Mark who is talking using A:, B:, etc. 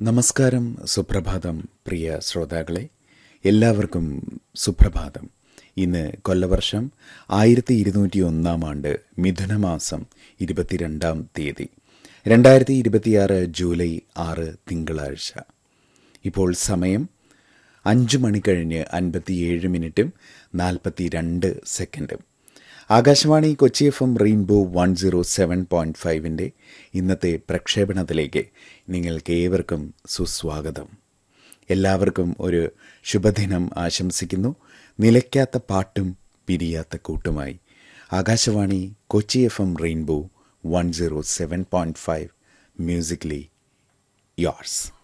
A: നമസ്കാരം സുപ്രഭാതം പ്രിയ ശ്രോതാക്കളെ എല്ലാവർക്കും സുപ്രഭാതം ഇന്ന് കൊല്ലവർഷം ആയിരത്തി ഇരുന്നൂറ്റി ഒന്നാം ആണ്ട് മിഥുനമാസം ഇരുപത്തിരണ്ടാം തീയതി രണ്ടായിരത്തി ഇരുപത്തിയാറ് ജൂലൈ ആറ് തിങ്കളാഴ്ച ഇപ്പോൾ സമയം അഞ്ച് മണി കഴിഞ്ഞ് അൻപത്തിയേഴ് മിനിറ്റും നാൽപ്പത്തി രണ്ട് സെക്കൻഡും Akashvani Kochi F M rainbow one zero seven point ഫൈവിൻ്റെ ഇന്നത്തെ പ്രക്ഷേപണത്തിലേക്ക് നിങ്ങൾക്ക് ഏവർക്കും സുസ്വാഗതം എല്ലാവർക്കും ഒരു ശുഭദിനം ആശംസിക്കുന്നു നിലയ്ക്കാത്ത പാട്ടും പിരിയാത്ത കൂട്ടുമായി Akashvani Kochi F M rainbow one zero seven point five musically yours